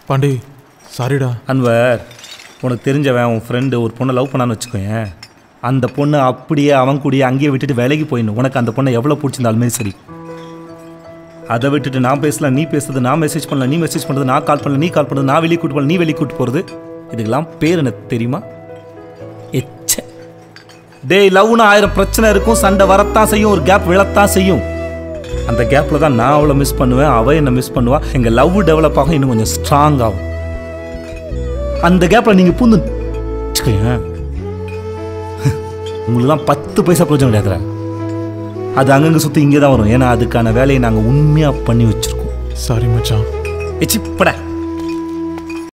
பாண்டி சாரிடா அன்வர் உனக்கு தெரிஞ்சவன் உன் ஃப்ரெண்டு ஒரு பொண்ணை லவ் பண்ணான்னு வச்சுக்கோயேன் அந்த பொண்ணு அப்படியே அவன் கூடயே அங்கேயே விட்டுட்டு வேலைக்கு போயிடணும் உனக்கு அந்த பொண்ணை எவ்வளோ பிடிச்சிருந்தாலுமே சரி அதை விட்டுட்டு நான் பேசல நீ பேசுறது நான் மெசேஜ் பண்ணல நீ மெசேஜ் பண்ணுறது நான் கால் பண்ணல நீ கால் பண்ணுறது நான் வெளியே கூட்டு போகல நீ வெளியே கூட்டு போகிறது இதுக்கெல்லாம் பேர் எனக்கு தெரியுமா எச்ச டேய் லவ்னு ஆயிரம் பிரச்சனை இருக்கும் சண்டை வரத்தான் செய்யும் ஒரு கேப் விழத்தான் செய்யும் அந்த கேப்பில் தான் நான் அவளை மிஸ் பண்ணுவேன் அவள் என்னை மிஸ் பண்ணுவா எங்கள் லவ் டெவலப் ஆகும் இன்னும் கொஞ்சம் ஸ்ட்ராங் ஆகும் அந்த கேப்பில் நீங்கள் பூந்து வச்சுக்கோங்க உங்களுக்குலாம் பத்து பைசா பிரயோஜனம் கிடையாதுடா அது அங்கங்கே சுற்றி இங்கே தான் வரும் ஏன்னா அதுக்கான வேலையை நாங்கள் உண்மையாக பண்ணி வச்சுருக்கோம் சாரி மச்சான் எச்சிப்பட